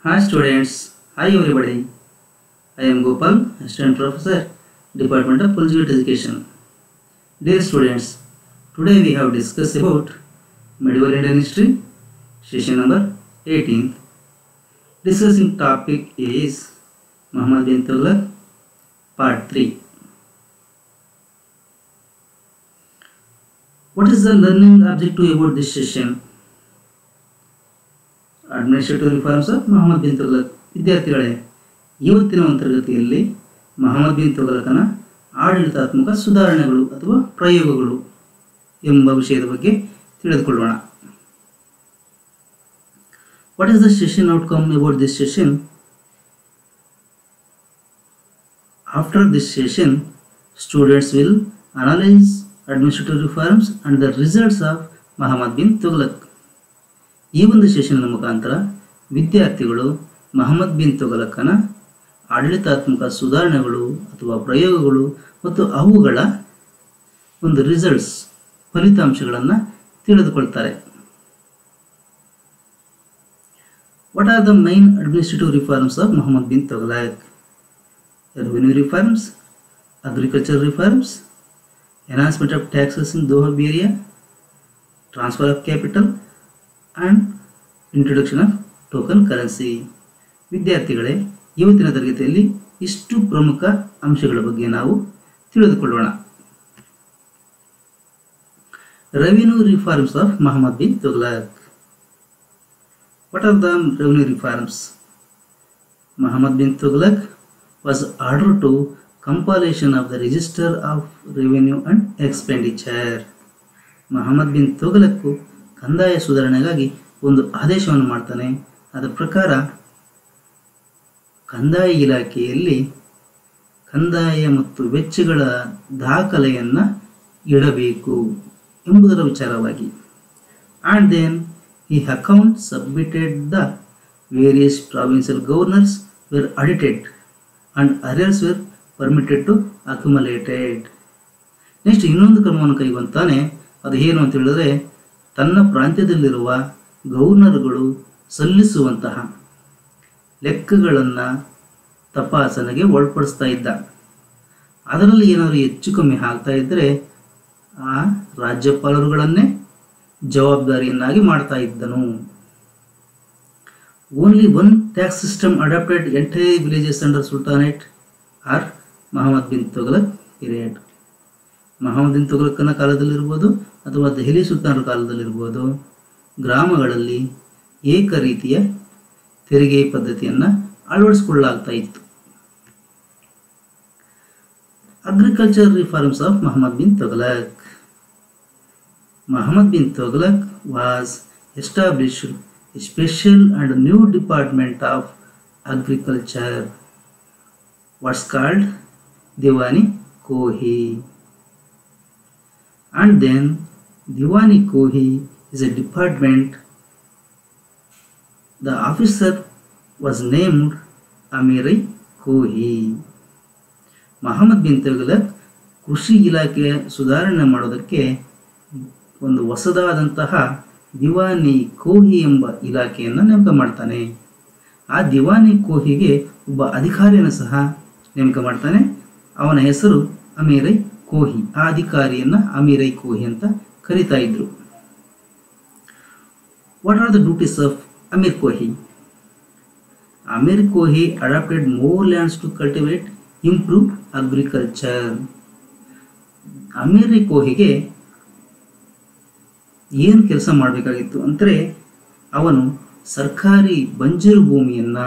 Hi students, hi everybody. I am Gopal, Assistant Professor, Department of Collegiate Education. Dear students, today we have discussed about medieval Indian history, session number 18. Discussing topic is Muhammad bin Tughlaq, part 3. What is the learning objective about this session? Administrative reforms of Mohammed bin Tughlaq ವಿದ್ಯಾರ್ಥಿಗಳೇ ಇವತ್ತಿನ ಒಂದು ತರಗತಿಯಲ್ಲಿ Mohammed bin ತುಗಲಕನ ಆಡಳಿತಾತ್ಮಕ ಸುಧಾರಣೆಗಳು ಅಥವಾ ಪ್ರಯೋಗಗಳು ಎಂಬ ವಿಷಯದ ಬಗ್ಗೆ ತಿಳಿದುಕೊಳ್ಳೋಣ what is the session outcome about this session after this session students will analyse administrative reforms and the results of Mohammed bin Tughlaq ಈ ಒಂದು ಸೆಷನ್ನ ಮುಖಾಂತರ ವಿದ್ಯಾರ್ಥಿಗಳು ಮಹಮ್ಮದ್ ಬಿನ್ ತುಗಲಕನ ಆಡಳಿತಾತ್ಮಕ ಸುಧಾರಣೆಗಳು ಅಥವಾ ಪ್ರಯೋಗಗಳು ಮತ್ತು ಅವುಗಳ ಒಂದು ರಿಸಲ್ಟ್ಸ್ ಫಲಿತಾಂಶಗಳನ್ನು ತಿಳಿದುಕೊಳ್ತಾರೆ what are the main administrative reforms of Mohammed bin Tughlaq revenue reforms agriculture reforms enhancement of taxes in Doab area transfer of capital and introduction of token currency ವಿದ್ಯಾರ್ಥಿಗಳೇ ಇವತ್ತಿನ ತರಗತಿಯಲ್ಲಿ ಇಷ್ಟು ಪ್ರಮುಖ ಅಂಶಗಳ ಬಗ್ಗೆ ನಾವು ತಿಳಿದುಕೊಳ್ಳೋಣ revenue reforms of Mohammed bin Tughlaq what are the revenue reforms Mohammed bin Tughlaq was order to compilation of the register of revenue and expenditure Mohammed bin ತುಗಲಕ್ಕು ಕಂದಾಯ ಸುಧಾರಣೆಗಾಗಿ ಒಂದು ಆದೇಶವನ್ನು ಮಾಡ್ತಾನೆ ಅದರ ಪ್ರಕಾರ ಕಂದಾಯ ಇಲಾಖೆಯಲ್ಲಿ ಕಂದಾಯ ಮತ್ತು ವೆಚ್ಚಗಳ ದಾಖಲೆಯನ್ನು ಇಡಬೇಕು ಎಂಬುದರ ವಿಚಾರವಾಗಿ ಆ್ಯಂಡ್ ದೆನ್ ಈ account submitted the various provincial governors were audited and arrears were permitted to accumulated next ಇನ್ನೊಂದು ಕ್ರಮವನ್ನು ಕೈಗೊಂತಾನೆ ಅದು ಏನು ಅಂತ ಹೇಳಿದ್ರೆ ತನ್ನ ಪ್ರಾಂತ್ಯದಲ್ಲಿರುವ ಗವರ್ನರ್ಗಳು ಸಲ್ಲಿಸುವಂತಹ ಲೆಕ್ಕಗಳನ್ನು ತಪಾಸಣೆಗೆ ಒಳಪಡಿಸ್ತಾ ಇದ್ದ ಅದರಲ್ಲಿ ಏನಾದರೂ ಹೆಚ್ಚು ಕಮ್ಮಿ ಆಗ್ತಾ ಇದ್ದರೆ ಆ ರಾಜ್ಯಪಾಲರುಗಳನ್ನೇ ಜವಾಬ್ದಾರಿಯನ್ನಾಗಿ ಮಾಡ್ತಾ ಇದ್ದನು only one tax system adapted entire villages under sultanate or Muhammad bin Tughlaq period Muhammad bin ತುಗಲಕ್ಕನ ಕಾಲದಲ್ಲಿರ್ಬೋದು ಅಥವಾ ದೆಹಲಿ ಸುಲ್ತಾನರ ಕಾಲದಲ್ಲಿರ್ಬೋದು ಗ್ರಾಮಗಳಲ್ಲಿ ಏಕ ರೀತಿಯ ತೆರಿಗೆ ಪದ್ಧತಿಯನ್ನು ಅಳವಡಿಸಿಕೊಳ್ಳಲಾಗ್ತಾ ಇತ್ತು agriculture reforms of Mohammed bin Tughlaq Muhammad bin Tughlaq was established a special and new department of agriculture what's called Diwani Kohi and then Diwani Kohi is a department. The officer was named Amiri Kohi. Muhammad bin Tughlaq ಕೃಷಿ ಇಲಾಖೆ ಸುಧಾರಣೆ ಮಾಡೋದಕ್ಕೆ ಒಂದು ಹೊಸದಾದಂತಹ ದಿವಾನಿ ಕೋಹಿ ಎಂಬ ಇಲಾಖೆಯನ್ನು ನೇಮಕ ಮಾಡ್ತಾನೆ ಆ ದಿವಾನಿ ಕೋಹಿಗೆ ಒಬ್ಬ ಅಧಿಕಾರಿಯನ್ನು ಸಹ ನೇಮಕ ಮಾಡ್ತಾನೆ ಅವನ ಹೆಸರು ಅಮೀರೈ ಕೋಹಿ ಆ ಅಧಿಕಾರಿಯನ್ನು ಅಮೀರೈ ಕೋಹಿ ಅಂತ ಕರಿತಾ ಇದ್ರು what are the duties of Amir Kohi Amir Kohi adapted more lands to cultivate improve agriculture Amir ಕೋಹಿಗೆ ಏನು ಕೆಲಸ ಮಾಡಬೇಕಾಗಿತ್ತು ಅಂದರೆ ಅವನು ಸರ್ಕಾರಿ ಬಂಜರು ಭೂಮಿಯನ್ನು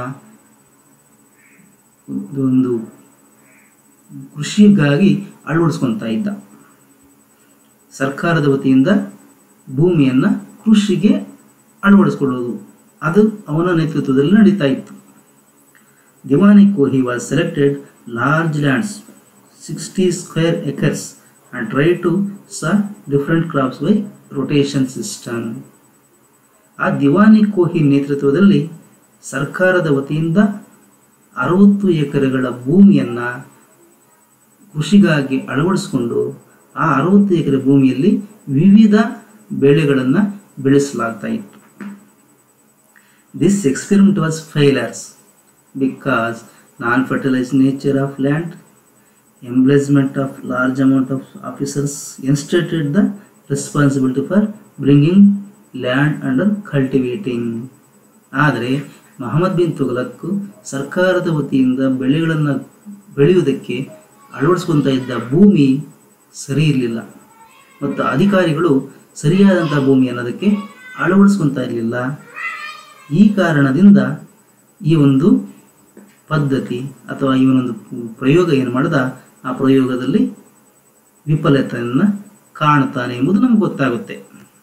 ಒಂದು ಕೃಷಿಗಾಗಿ ಅಳವಡಿಸ್ಕೊತಾ ಇದ್ದ ಸರ್ಕಾರದ ವತಿಯಿಂದ ಭೂಮಿಯನ್ನು ಕೃಷಿಗೆ ಅಳವಡಿಸ್ಕೊಳ್ಳೋದು ಅದು ಅವನ ನೇತೃತ್ವದಲ್ಲಿ ನಡೀತಾ ಇತ್ತು Diwani Kohi was selected large lands sixty square acres and try to sow different crops by rotation system ಆ ದಿವಾನಿ ಕೋಹಿ ನೇತೃತ್ವದಲ್ಲಿ ಸರ್ಕಾರದ ವತಿಯಿಂದ ಅರವತ್ತು ಎಕರೆಗಳ ಭೂಮಿಯನ್ನು ಕೃಷಿಗಾಗಿ ಅಳವಡಿಸಿಕೊಂಡು ಆ ಅರವತ್ತು ಎಕರೆ ಭೂಮಿಯಲ್ಲಿ ವಿವಿಧ ಬೆಳೆಗಳನ್ನು ಬೆಳೆಸಲಾಗ್ತಾ ಇತ್ತು this experiment was failures because non fertilise nature of land embezzlement of large amount of officers instituted the responsibility for bringing land under cultivating ಆದರೆ ಮೊಹಮ್ಮದ್ ಬಿನ್ ತುಘಲಕ್ ಸರ್ಕಾರದ ವತಿಯಿಂದ ಬೆಳೆಗಳನ್ನು ಬೆಳೆಯುವುದಕ್ಕೆ ಅಳವಡಿಸ್ಕೊತಾ ಇದ್ದ ಭೂಮಿ ಸರಿ ಇರಲಿಲ್ಲ ಮತ್ತು ಅಧಿಕಾರಿಗಳು ಸರಿಯಾದಂಥ ಭೂಮಿ ಅನ್ನೋದಕ್ಕೆ ಅಳವಡಿಸ್ಕೊತಾ ಇರಲಿಲ್ಲ ಈ ಕಾರಣದಿಂದ ಈ ಒಂದು ಪದ್ಧತಿ ಅಥವಾ ಇವನೊಂದು ಪ್ರಯೋಗ ಏನು ಮಾಡ್ದ ಆ ಪ್ರಯೋಗದಲ್ಲಿ ವಿಫಲತೆಯನ್ನು ಕಾಣ್ತಾನೆ ಎಂಬುದು ನಮ್ಗೆ ಗೊತ್ತಾಗುತ್ತೆ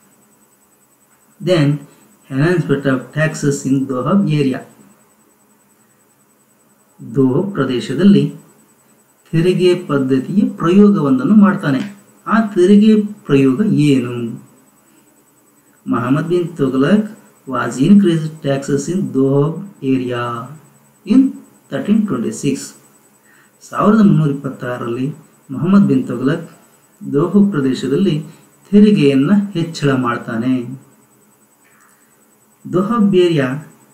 then enhancement of taxes in Doab area Doab ಪ್ರದೇಶದಲ್ಲಿ ತೆರಿಗೆ ಪದ್ಧತಿಯ ಪ್ರಯೋಗವೊಂದನ್ನು ಮಾಡ್ತಾನೆ ಆ ತೆರಿಗೆ ಪ್ರಯೋಗ ಏನು Muhammad bin Tughlaq was increase taxes in Doab area in thirteen twenty six ಸಾವಿರದ ಮುನ್ನೂರ ಇಪ್ಪತ್ತಾರರಲ್ಲಿ ಮೊಹಮ್ಮದ್ ಬಿನ್ ತುಘಲಕ್ ದೋಹು ಪ್ರದೇಶದಲ್ಲಿ ತೆರಿಗೆಯನ್ನು ಹೆಚ್ಚಳ ಮಾಡ್ತಾನೆ Doab area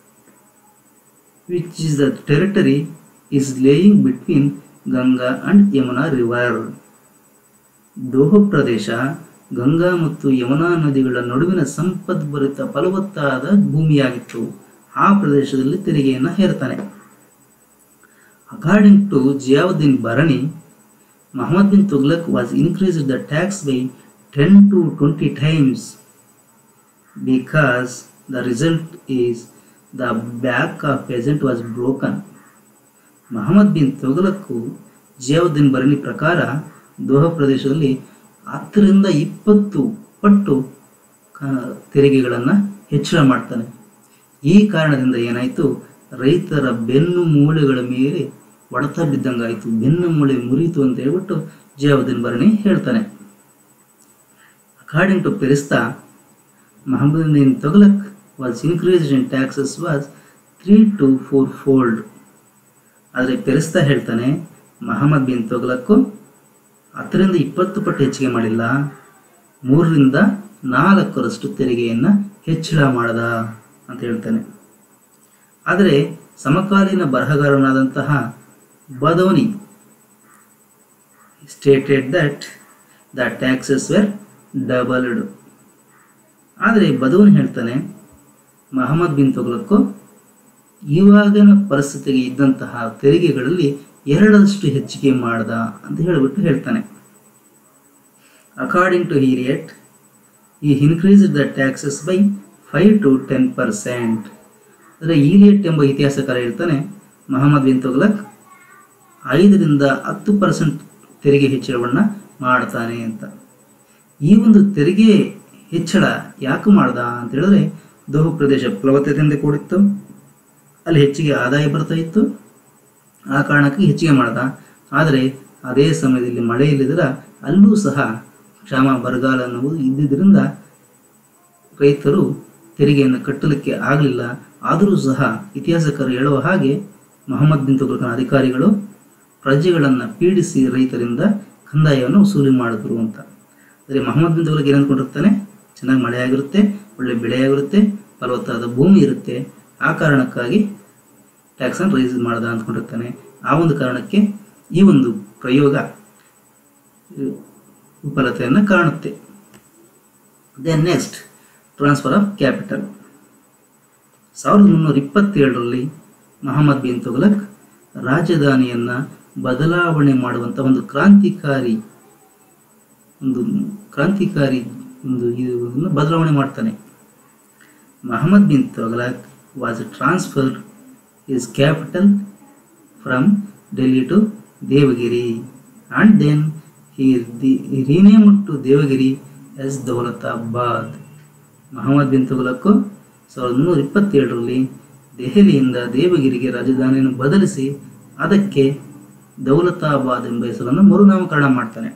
which is the territory is laying between Ganga and Yamuna river Doab ಪ್ರದೇಶ ಗಂಗಾ ಮತ್ತು ಯಮುನಾ ನದಿಗಳ ನಡುವಿನ ಸಂಪದ್ಭರಿತ ಫಲವತ್ತಾದ ಭೂಮಿಯಾಗಿತ್ತು ಆ ಪ್ರದೇಶದಲ್ಲಿ ತೆರಿಗೆಯನ್ನು ಹೇರ್ತಾನೆ according to Ziauddin Barani Muhammad bin Tughlaq was increased the tax by ten to twenty times because the result is the back of peasant was broken Muhammad bin Tughlaq Ziauddin Barani ಪ್ರಕಾರ ದೋಹ ಪ್ರದೇಶದಲ್ಲಿ ಹತ್ತರಿಂದ ಇಪ್ಪತ್ತು ಪಟ್ಟು ಕ- ತೆರಿಗೆಗಳನ್ನು ಹೆಚ್ಚಳ ಮಾಡ್ತಾನೆ ಈ ಕಾರಣದಿಂದ ಏನಾಯಿತು ರೈತರ ಬೆನ್ನು ಮೂಳೆಗಳ ಮೇಲೆ ಹೊಡೆತ ಬಿದ್ದಂಗಾಯಿತು ಬೆನ್ನು ಮೂಳೆ ಮುರಿಯಿತು ಅಂತ ಹೇಳ್ಬಿಟ್ಟು ಜಿಯಾವುದ್ದೀನ್ ಬರಣಿ ಹೇಳ್ತಾನೆ according to Ferishta Muhammad bin Tughlaq was increased in taxes was three to four fold ಆದರೆ ಪೆರಿಸ್ತಾ ಹೇಳ್ತಾನೆ ಮಹಮ್ಮದ್ ಬಿನ್ ತೊಗಲಕ್ಕು ಹತ್ತರಿಂದ ಇಪ್ಪತ್ತು ಪಟ್ಟು ಹೆಚ್ಚಿಗೆ ಮಾಡಿಲ್ಲ ಮೂರರಿಂದ ನಾಲ್ಕರಷ್ಟು ತೆರಿಗೆಯನ್ನು ಹೆಚ್ಚಳ ಮಾಡದ ಅಂತ ಹೇಳ್ತಾನೆ ಆದರೆ ಸಮಕಾಲೀನ ಬರಹಗಾರನಾದಂತಹ Badauni stated that the taxes were doubled ಆದರೆ ಬದೌನ್ ಹೇಳ್ತಾನೆ ಮಹಮ್ಮದ್ ಬಿನ್ ತೊಗಲಕ್ಕು ಇವಾಗಿನ ಪರಿಸ್ಥಿತಿಗೆ ಇದ್ದಂತಹ ತೆರಿಗೆಗಳಲ್ಲಿ ಎರಡರಷ್ಟು ಹೆಚ್ಚಿಗೆ ಮಾಡ್ದ ಅಂತ ಹೇಳಿಬಿಟ್ಟು ಹೇಳ್ತಾನೆ ಅಕಾರ್ಡಿಂಗ್ ಟು ಹೀರಿಯಟ್ ಈ increase the taxes by five to ten percent ಅಂದರೆ ಈಲಿಯಟ್ ಎಂಬ ಇತಿಹಾಸಕಾರ ಹೇಳ್ತಾನೆ ಮಹಮ್ಮದ್ ಬಿನ್ ತುಗ್ಲಕ್ ಐದರಿಂದ ಹತ್ತು ಪರ್ಸೆಂಟ್ ತೆರಿಗೆ ಹೆಚ್ಚಳವನ್ನು ಮಾಡ್ತಾನೆ ಅಂತ ಈ ಒಂದು ತೆರಿಗೆ ಹೆಚ್ಚಳ ಯಾಕೆ ಮಾಡ್ದ ಅಂತ ಹೇಳಿದ್ರೆ ದೋಹು ಪ್ರದೇಶ ಫಲವತ್ತತೆಯಿಂದ ಕೂಡಿತ್ತು ಅಲ್ಲಿ ಹೆಚ್ಚಿಗೆ ಆದಾಯ ಬರ್ತಾ ಇತ್ತು ಆ ಕಾರಣಕ್ಕೆ ಹೆಚ್ಚಿಗೆ ಮಾಡ್ದ ಆದರೆ ಅದೇ ಸಮಯದಲ್ಲಿ ಮಳೆ ಇಲ್ಲದಿರ ಅಲ್ಲೂ ಸಹ ಕ್ಷಾಮ ಬರಗಾಲ ಅನ್ನುವುದು ಇದ್ದಿದ್ದರಿಂದ ರೈತರು ತೆರಿಗೆಯನ್ನು ಕಟ್ಟಲಿಕ್ಕೆ ಆಗಲಿಲ್ಲ ಆದರೂ ಸಹ ಇತಿಹಾಸಕರು ಹೇಳುವ ಹಾಗೆ ಮೊಹಮ್ಮದ್ ಬಿನ್ ತುಘಲಕನ ಅಧಿಕಾರಿಗಳು ಪ್ರಜೆಗಳನ್ನು ಪೀಡಿಸಿ ರೈತರಿಂದ ಕಂದಾಯವನ್ನು ವಸೂಲಿ ಮಾಡಿದ್ರು ಅಂತ ಅಂದರೆ ಮೊಹಮ್ಮದ್ ಬಿನ್ ತುಘಲಕ್ ಏನು ಅಂದ್ಕೊಂಡಿರ್ತಾನೆ ಚೆನ್ನಾಗಿ ಮಳೆ ಆಗಿರುತ್ತೆ ಒಳ್ಳೆ ಬೆಳೆ ಆಗಿರುತ್ತೆ ಫಲವತ್ತಾದ ಭೂಮಿ ಇರುತ್ತೆ ಆ ಕಾರಣಕ್ಕಾಗಿ ಟ್ಯಾಕ್ಸನ್ನು ರೈಸ್ ಮಾಡ್ದ ಅಂದ್ಕೊಂಡಿರ್ತಾನೆ ಆ ಒಂದು ಕಾರಣಕ್ಕೆ ಈ ಒಂದು ಪ್ರಯೋಗ ಅಹ್, ವಿಫಲತೆಯನ್ನು ಕಾಣುತ್ತೆ then next transfer of capital ಸಾವಿರದ ಮುನ್ನೂರ ಇಪ್ಪತ್ತೇಳರಲ್ಲಿ ಮಹಮ್ಮದ್ ಬಿನ್ ತುಘಲಕ್ ರಾಜಧಾನಿಯನ್ನು ಬದಲಾವಣೆ ಮಾಡುವಂಥ ಒಂದು ಕ್ರಾಂತಿಕಾರಿ ಒಂದು ಕ್ರಾಂತಿಕಾರಿ ಒಂದು ಇದನ್ನು ಬದಲಾವಣೆ ಮಾಡ್ತಾನೆ Muhammad bin Tughlaq was transfer is capital from Delhi to Devagiri and then he he renamed to Devagiri as Daulatabad Muhammad bin Tughlaq ಸಾವಿರದ ಮುನ್ನೂರ ಇಪ್ಪತ್ತೇಳರಲ್ಲಿ ದೆಹಲಿಯಿಂದ ದೇವಗಿರಿಗೆ ರಾಜಧಾನಿಯನ್ನು ಬದಲಿಸಿ ಅದಕ್ಕೆ ದೌಲತಾಬಾದ್ ಎಂಬ ಹೆಸರನ್ನು ಮರುನಾಮಕರಣ ಮಾಡ್ತಾನೆ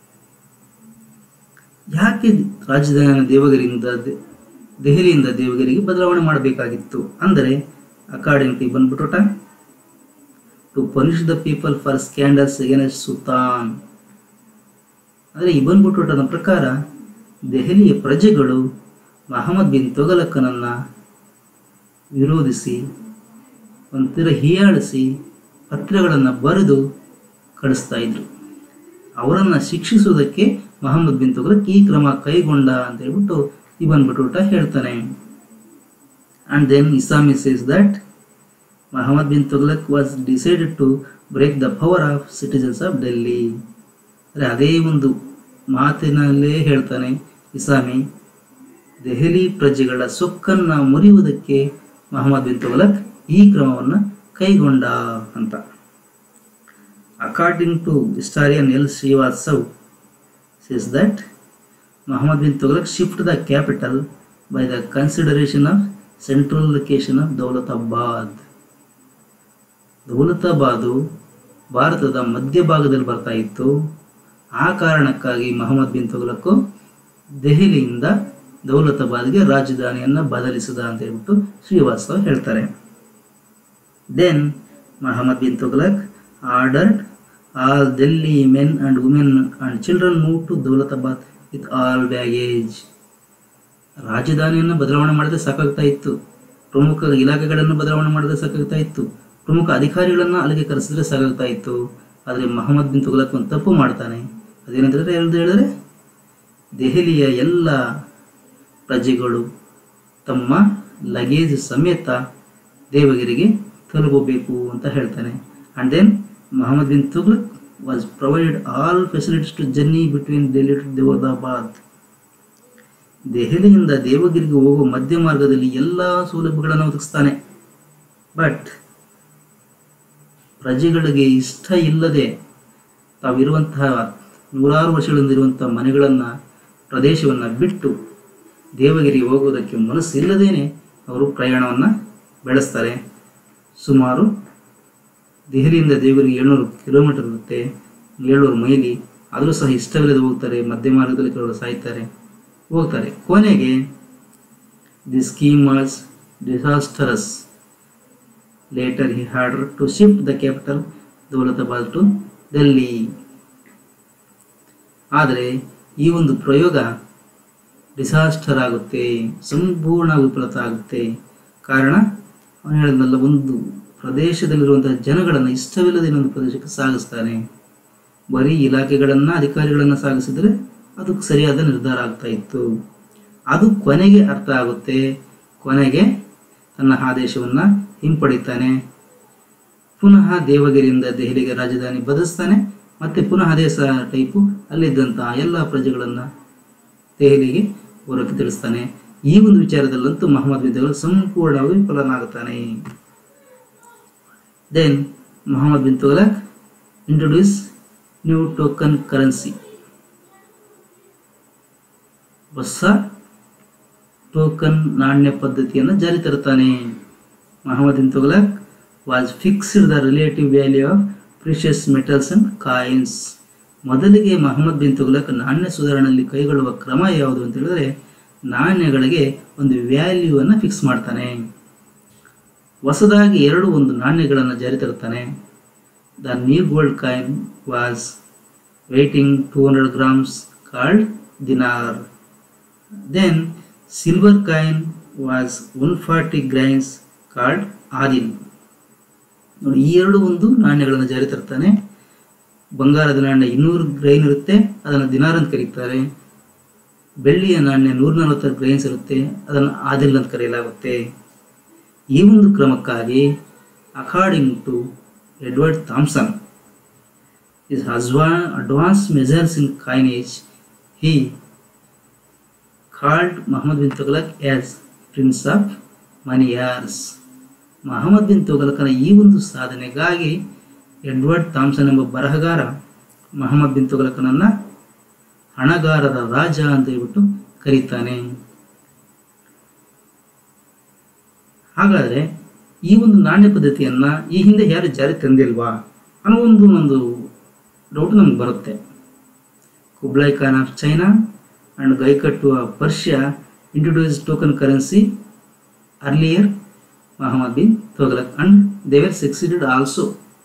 ಯಾಕೆ ರಾಜಧಾನಿ ದೇವಗಿರಿಯಿಂದ ದೆ- ದೆಹಲಿಯಿಂದ ದೇವಗಿರಿಗೆ ಬದಲಾವಣೆ ಮಾಡಬೇಕಾಗಿತ್ತು ಅಂದರೆ according to Ibn Battuta to punish the people for scandals against sultan ಆದರೆ ಇಬನ್ ಬುಟೋಟನ ಪ್ರಕಾರ ದೆಹಲಿಯ ಪ್ರಜೆಗಳು ಮಹಮ್ಮದ್ ಬಿನ್ ತೊಗಲಕ್ಕನನ್ನು ವಿರೋಧಿಸಿ ಒಂಥರ ಹೀಯಾಳಿಸಿ ಪತ್ರಗಳನ್ನು ಬರೆದು ಕಳಿಸ್ತಾ ಇದ್ರು ಅವರನ್ನು ಶಿಕ್ಷಿಸುವುದಕ್ಕೆ ಮೊಹಮ್ಮದ್ ಬಿನ್ ತುಗ್ಲಕ್ ಈ ಕ್ರಮ ಕೈಗೊಂಡ ಅಂತ ಹೇಳ್ಬಿಟ್ಟು ಇಬನ್ ಬಟೂಟ ಹೇಳ್ತಾನೆ and then Isami says that Muhammad bin Tughlaq was decided to break the power of citizens of Delhi. ಅಂದರೆ ಅದೇ ಒಂದು ಮಾತಿನಲ್ಲೇ ಹೇಳ್ತಾನೆ ಇಸಾಮಿ ದೆಹಲಿ ಪ್ರಜೆಗಳ ಸೊಕ್ಕನ್ನು ಮುರಿಯುವುದಕ್ಕೆ ಮಹಮ್ಮದ್ ಬಿನ್ ತುಘಲಕ್ ಈ ಕ್ರಮವನ್ನು ಕೈಗೊಂಡ ಅಂತ according to historian L Srivastava says that Muhammad bin Tughlaq shift the capital by the consideration of central location of Dawlatabad. Daulatabad ಭಾರತದ ಮಧ್ಯಭಾಗದಲ್ಲಿ ಬರ್ತಾ ಇತ್ತು ಆ ಕಾರಣಕ್ಕಾಗಿ ಮೊಹಮ್ಮದ್ ಬಿನ್ ತುಘಲಕ್ಕು ದೆಹಲಿಯಿಂದ ದೌಲತಾಬಾದ್ಗೆ ರಾಜಧಾನಿಯನ್ನು ಬದಲಿಸಿದ ಅಂತ ಹೇಳ್ಬಿಟ್ಟು ಶ್ರೀವಾಸ್ತವ ಹೇಳ್ತಾರೆ then Muhammad bin Tughlaq ordered all Delhi men and women and children move to Daulatabad with all baggage ರಾಜಧಾನಿಯನ್ನು ಬದಲಾವಣೆ ಮಾಡಿದ್ರೆ ಸಾಕಾಗ್ತಾ ಇತ್ತು ಪ್ರಮುಖ ಇಲಾಖೆಗಳನ್ನು ಬದಲಾವಣೆ ಮಾಡಿದ್ರೆ ಸಾಕಾಗ್ತಾ ಇತ್ತು ಪ್ರಮುಖ ಅಧಿಕಾರಿಗಳನ್ನು ಅಲ್ಲಿಗೆ ಕರೆಸಿದ್ರೆ ಸಾಕಾಗ್ತಾ ಇತ್ತು ಆದರೆ ಮೊಹಮ್ಮದ್ ಬಿನ್ ತುಘಲಕ್ ಒಂದು ತಪ್ಪು ಮಾಡ್ತಾನೆ ಅದೇನಂತಂದರೆ ಹೇಳ್ದು ಹೇಳಿದ್ರೆ ದೆಹಲಿಯ ಎಲ್ಲ ಪ್ರಜೆಗಳು ತಮ್ಮ ಲಗೇಜ್ ಸಮೇತ ದೇವಗಿರಿಗೆ ತಲುಪಬೇಕು ಅಂತ ಹೇಳ್ತಾನೆ and then Muhammad bin Tughlaq was provided all facilities to journey between Delhi to Daulatabad ದೆಹಲಿಯಿಂದ ದೇವಗಿರಿಗೆ ಹೋಗುವ ಮಧ್ಯ ಮಾರ್ಗದಲ್ಲಿ ಎಲ್ಲ ಸೌಲಭ್ಯಗಳನ್ನು ಒದಗಿಸ್ತಾನೆ ಬಟ್ ಪ್ರಜೆಗಳಿಗೆ ಇಷ್ಟ ಇಲ್ಲದೆ ತಾವಿರುವಂತಹ ನೂರಾರು ವರ್ಷಗಳಿಂದಿರುವಂತಹ ಮನೆಗಳನ್ನು ಪ್ರದೇಶವನ್ನು ಬಿಟ್ಟು ದೇವಗಿರಿ ಹೋಗುವುದಕ್ಕೆ ಮನಸ್ಸಿಲ್ಲದೇನೆ ಅವರು ಪ್ರಯಾಣವನ್ನು ಬೆಳೆಸ್ತಾರೆ ಸುಮಾರು ದೆಹಲಿಯಿಂದ ದೇವಗಿರಿ ಏಳ್ನೂರು ಕಿಲೋಮೀಟರ್ ಇರುತ್ತೆ ಏಳ್ನೂರು ಮೈಲಿ ಆದರೂ ಸಹ ಇಷ್ಟವಿಲ್ಲದೆ ಹೋಗ್ತಾರೆ ಮಧ್ಯ ಮಾರ್ಗದಲ್ಲಿ ಕೆಲವರು ಸಾಯ್ತಾರೆ ಹೋಗ್ತಾರೆ ಕೊನೆಗೆ the scheme was disastrous later he ordered to shift the capital Daulatabad to Delhi ಆದರೆ ಈ ಒಂದು ಪ್ರಯೋಗ ಡಿಸಾಸ್ಟರ್ ಆಗುತ್ತೆ ಸಂಪೂರ್ಣ ವಿಫಲತ ಆಗುತ್ತೆ ಕಾರಣ ಅವನು ಹೇಳಿದ್ನಲ್ಲ ಒಂದು ಪ್ರದೇಶದಲ್ಲಿರುವಂತಹ ಜನಗಳನ್ನು ಇಷ್ಟವಿಲ್ಲದೆ ಇನ್ನೊಂದು ಪ್ರದೇಶಕ್ಕೆ ಸಾಗಿಸ್ತಾನೆ ಬರೀ ಇಲಾಖೆಗಳನ್ನು ಅಧಿಕಾರಿಗಳನ್ನು ಸಾಗಿಸಿದರೆ ಅದು ಸರಿಯಾದ ನಿರ್ಧಾರ ಆಗ್ತಾ ಇತ್ತು ಅದು ಕೊನೆಗೆ ಅರ್ಥ ಆಗುತ್ತೆ ಕೊನೆಗೆ ತನ್ನ ಆದೇಶವನ್ನು ಹಿಂಪಡಿತಾನೆ ಪುನಃ ದೇವಗಿರಿಯಿಂದ ದೆಹಲಿಗೆ ರಾಜಧಾನಿ ಬದಲಿಸ್ತಾನೆ ಮತ್ತೆ ಪುನಃ ಅದೇ ಸಹ ಟೈಪು ಅಲ್ಲಿದ್ದಂತಹ ಎಲ್ಲ ಪ್ರಜೆಗಳನ್ನು ದೆಹಲಿಗೆ ಹೊರಕ್ಕೆ ತಿಳಿಸ್ತಾನೆ ಈ ಒಂದು ವಿಚಾರದಲ್ಲಂತೂ ಮೊಹಮ್ಮದ್ ಬಿನ್ ತುಘಲಕ್ ಸಂಪೂರ್ಣವಾಗಿ ವಿಫಲನಾಗುತ್ತಾನೆ then Muhammad bin Tughlaq introduce new token currency ಹೊಸ ಟೋಕನ್ ನಾಣ್ಯ ಪದ್ಧತಿಯನ್ನು ಜಾರಿ ತರುತ್ತಾನೆ Muhammad bin Tughlaq was fixed the relative value of precious metals and coins ಮೊದಲಿಗೆ ಮೊಹಮ್ಮದ್ ಬಿನ್ ತುಘಲಕ್ ನಾಣ್ಯ ಸುಧಾರಣೆಯಲ್ಲಿ ಕೈಗೊಳ್ಳುವ ಕ್ರಮ ಯಾವುದು ಅಂತ ಹೇಳಿದ್ರೆ ನಾಣ್ಯಗಳಿಗೆ ಒಂದು ವ್ಯಾಲ್ಯೂವನ್ನು ಫಿಕ್ಸ್ ಮಾಡ್ತಾನೆ ಹೊಸದಾಗಿ ಎರಡು ಒಂದು ನಾಣ್ಯಗಳನ್ನು ಜಾರಿ ತರುತ್ತಾನೆ the new gold coin was weighting two hundred grams called dinar then silver coin was one forty grains called Adli ನೋಡಿ ಈ ಎರಡು ಒಂದು ನಾಣ್ಯಗಳನ್ನು ಜಾರಿ ತರ್ತಾನೆ ಬಂಗಾರದ ನಾಣ್ಯ ಇನ್ನೂರು ಗ್ರೈನ್ ಇರುತ್ತೆ ಅದನ್ನು ದಿನಾರ್ ಅಂತ ಕರೀತಾರೆ ಬೆಳ್ಳಿಯ ನಾಣ್ಯ ನೂರ ನಲವತ್ತಾರು ಗ್ರೈನ್ಸ್ ಇರುತ್ತೆ ಅದನ್ನು ಆದಿಲ್ ಅಂತ ಕರೆಯಲಾಗುತ್ತೆ ಈ ಒಂದು ಕ್ರಮಕ್ಕಾಗಿ according to Edward Thomson is has a advance measures in coinage he called Muhammad bin Tughlaq as prince of moneyers Muhammad bin ತುಘಲಕನ ಈ ಒಂದು ಸಾಧನೆಗಾಗಿ ಎಡ್ವರ್ಡ್ ಥಾಮ್ಸನ್ ಎಂಬ ಬರಹಗಾರ ಮೊಹಮ್ಮದ್ ಬಿನ್ ತುಘಲಕನನ್ನು ಹಣಗಾರರ ರಾಜ ಅಂತ ಹೇಳ್ಬಿಟ್ಟು ಕರೀತಾನೆ ಹಾಗಾದರೆ ಈ ಒಂದು ನಾಣ್ಯ ಪದ್ಧತಿಯನ್ನು ಈ ಹಿಂದೆ ಯಾರು ಜಾರಿ ತಂದಿಲ್ವಾ ಅನ್ನೋ ಒಂದು ಒಂದು ಡೌಟ್ ನಮ್ಗೆ ಬರುತ್ತೆ Kublai Khan of China and Gaikhatu of Persia introduce token currency earlier Muhammad bin Tughlaq and they were succeeded also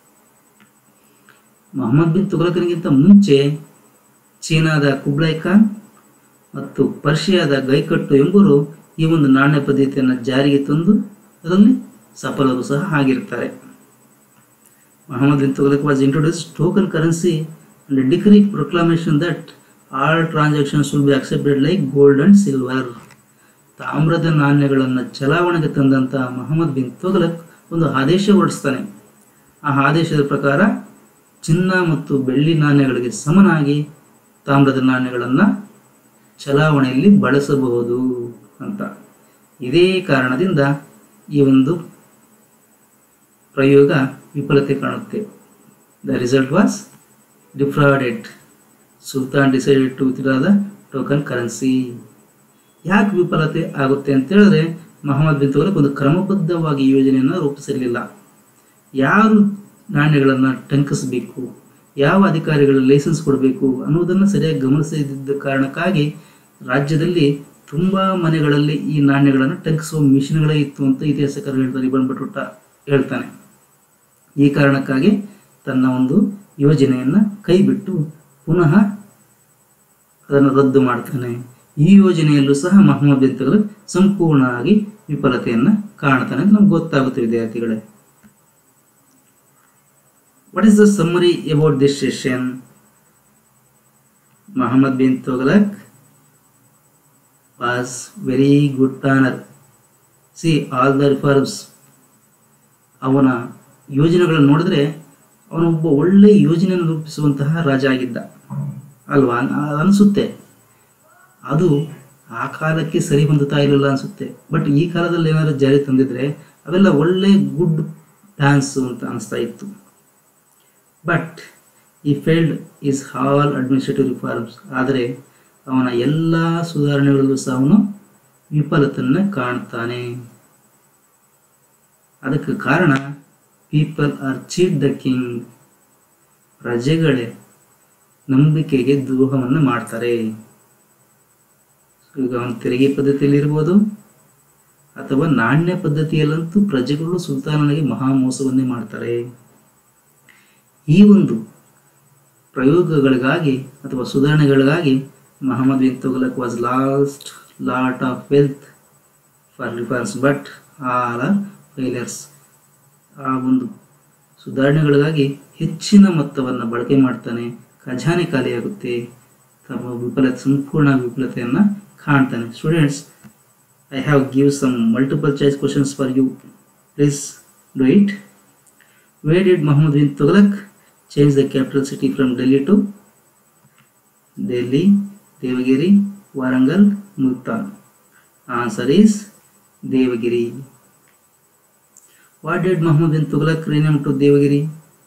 Muhammad bin ತುಘಲಕನಿಗಿಂತ ಮುಂಚೆ ಚೀನಾದ ಕುಬ್ಲಾಯ್ ಖಾನ್ ಮತ್ತು ಪರ್ಷಿಯಾದ ಗೈಕಟ್ಟು ಎಂಬುವರು ಈ ಒಂದು ನಾಣ್ಯ ಪದ್ಧತಿಯನ್ನು ಜಾರಿಗೆ ತಂದು ಅದರಲ್ಲಿ ಸಫಲರು ಸಹ ಆಗಿರ್ತಾರೆ Muhammad bin Tughlaq was introduced token currency and a decree proclamation that all transactions will be accepted like gold and silver. ತಾಮ್ರದ ನಾಣ್ಯಗಳನ್ನು ಚಲಾವಣೆಗೆ ತಂದಂಥ ಮಹಮ್ಮದ್ ಬಿನ್ ತುಘಲಕ್ ಒಂದು ಆದೇಶ ಹೊರಡಿಸ್ತಾನೆ ಆ ಆದೇಶದ ಪ್ರಕಾರ ಚಿನ್ನ ಮತ್ತು ಬೆಳ್ಳಿ ನಾಣ್ಯಗಳಿಗೆ ಸಮನಾಗಿ ತಾಮ್ರದ ನಾಣ್ಯಗಳನ್ನು ಚಲಾವಣೆಯಲ್ಲಿ ಬಳಸಬಹುದು ಅಂತ ಇದೇ ಕಾರಣದಿಂದ ಈ ಒಂದು ಪ್ರಯೋಗ ವಿಫಲತೆ ಕಾಣುತ್ತೆ the result was defrauded sultan decided to withdraw the token currency ಯಾಕೆ ವಿಫಲತೆ ಆಗುತ್ತೆ ಅಂತ ಹೇಳಿದ್ರೆ ಮೊಹಮ್ಮದ್ ಬಿನ್ ತುಘಲಕ್ ಒಂದು ಕ್ರಮಬದ್ಧವಾಗಿ ಯೋಜನೆಯನ್ನು ರೂಪಿಸಿರಲಿಲ್ಲ ಯಾರು ನಾಣ್ಯಗಳನ್ನು ಟಂಕಿಸಬೇಕು ಯಾವ ಅಧಿಕಾರಿಗಳು ಲೈಸೆನ್ಸ್ ಕೊಡಬೇಕು ಅನ್ನೋದನ್ನು ಸರಿಯಾಗಿ ಗಮನಿಸದಿದ್ದ ಕಾರಣಕ್ಕಾಗಿ ರಾಜ್ಯದಲ್ಲಿ ತುಂಬ ಮನೆಗಳಲ್ಲಿ ಈ ನಾಣ್ಯಗಳನ್ನು ಟಂಕಿಸುವ ಮಿಷಿನ್ಗಳೇ ಇತ್ತು ಅಂತ ಇತಿಹಾಸಕಾರರು ಹೇಳ್ತಾರೆ ಇಬನ್ ಬಟುಟ ಹೇಳ್ತಾನೆ ಈ ಕಾರಣಕ್ಕಾಗಿ ತನ್ನ ಒಂದು ಯೋಜನೆಯನ್ನು ಕೈಬಿಟ್ಟು ಪುನಃ ಅದನ್ನು ರದ್ದು ಮಾಡ್ತಾನೆ ಈ ಯೋಜನೆಯಲ್ಲೂ ಸಹ ಮಹಮ್ಮದ್ ಬಿನ್ ತುಘಲಕ್ ಸಂಪೂರ್ಣವಾಗಿ ವಿಫಲತೆಯನ್ನು ಕಾಣ್ತಾನೆ ಅಂತ ನಮ್ಗೆ ಗೊತ್ತಾಗುತ್ತೆ ವಿದ್ಯಾರ್ಥಿಗಳೇ what is the summary about this session Muhammad bin Tughlaq was very good planner. See all the reforms. ಅವನ ಯೋಜನೆಗಳನ್ನು ನೋಡಿದ್ರೆ ಅವನೊಬ್ಬ ಒಳ್ಳೆ ಯೋಜನೆಯನ್ನು ರೂಪಿಸುವಂತಹ ರಾಜ ಆಗಿದ್ದ ಅಲ್ವಾ ಅನ್- ಅನಿಸುತ್ತೆ ಅದು ಆ ಕಾಲಕ್ಕೆ ಸರಿ ಹೊಂದುತ್ತಾ ಇರಲಿಲ್ಲ ಅನಿಸುತ್ತೆ ಬಟ್ ಈ ಕಾಲದಲ್ಲಿ ಏನಾದ್ರು ಜಾರಿ ತಂದಿದ್ರೆ ಅವೆಲ್ಲ ಒಳ್ಳೆ ಗುಡ್ ಪ್ಲಾನ್ಸ್ ಅಂತ ಅನಿಸ್ತಾ ಇತ್ತು but he failed is all administrative reforms ಆದರೆ ಅವನ ಎಲ್ಲ ಸುಧಾರಣೆಗಳಲ್ಲೂ ಸಹ ಅವನು ವಿಫಲತನ್ನು ಕಾಣ್ತಾನೆ ಅದಕ್ಕೆ ಕಾರಣ people are cheat the king ಪ್ರಜೆಗಳೇ ನಂಬಿಕೆಗೆ ದ್ರೋಹವನ್ನು ಮಾಡ್ತಾರೆ ಈಗ ಅವನ ತೆರಿಗೆ ಪದ್ಧತಿಯಲ್ಲಿ ಇರ್ಬೋದು ಅಥವಾ ನಾಣ್ಯ ಪದ್ಧತಿಯಲ್ಲಂತೂ ಪ್ರಜೆಗಳು ಸುಲ್ತಾನನಿಗೆ ಮಹಾ ಮೋಸವನ್ನೇ ಮಾಡ್ತಾರೆ ಈ ಒಂದು ಪ್ರಯೋಗಗಳಿಗಾಗಿ ಅಥವಾ ಸುಧಾರಣೆಗಳಿಗಾಗಿ Muhammad bin Tughlaq was lost lot of wealth for reforms but all are failures ಆ ಒಂದು ಸುಧಾರಣೆಗಳಿಗಾಗಿ ಹೆಚ್ಚಿನ ಮೊತ್ತವನ್ನು ಬಳಕೆ ಮಾಡ್ತಾನೆ ಖಜಾನೆ ಖಾಲಿಯಾಗುತ್ತೆ ತಮ್ಮ ವಿಫಲತೆ ಸಂಪೂರ್ಣ ವಿಫಲತೆಯನ್ನು ಕಾಣ್ತಾನೆ students I have give some multiple choice questions for you please do it Where did Muhammad bin Tughlaq change the capital city from Delhi to Delhi, Devagiri, Warangal, Multan? Answer is Devagiri. What did Muhammad bin Tughlaq rename to Devagiri?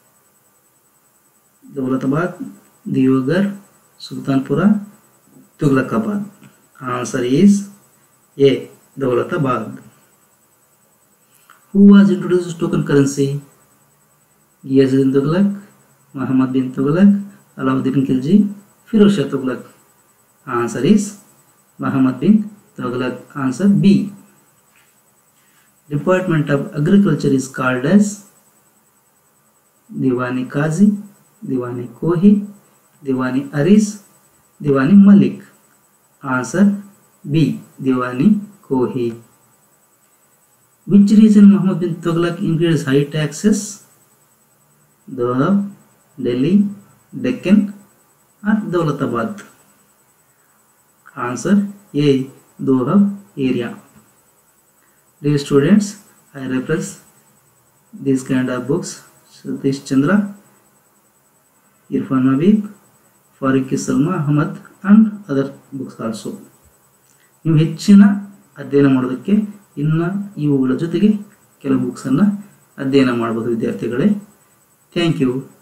Dawlatabad, Deogar, Sultanpura, Tughlaqabad. Answer is A. Dawlatabad. Who was introduced to token currency? Ghiyas bin Tughlaq, Muhammad bin Tughlaq, Alauddin Khilji, Firoz Shah Tughlaq. Answer is Muhammad bin Tughlaq. Answer B. Department of Agriculture is called as Diwani Qazi, Diwani Kohi, Diwani Aris, Diwani Malik. Answer B. Diwani Kohi. Which region Muhammad bin Tughlaq increased high taxes? Dohab, Delhi, Deccan or Dawlatabad? Answer A. Dohab area. Dear students, I reference these kind of books Satish Chandra, Irfan Habib, Faruqi Salma Ahmad and other books also. ನೀವು ಹೆಚ್ಚಿನ ಅಧ್ಯಯನ ಮಾಡೋದಕ್ಕೆ ಇನ್ನು ಇವುಗಳ ಜೊತೆಗೆ ಕೆಲವು ಬುಕ್ಸನ್ನು ಅಧ್ಯಯನ ಮಾಡ್ಬೋದು ವಿದ್ಯಾರ್ಥಿಗಳೇ ಥ್ಯಾಂಕ್ ಯು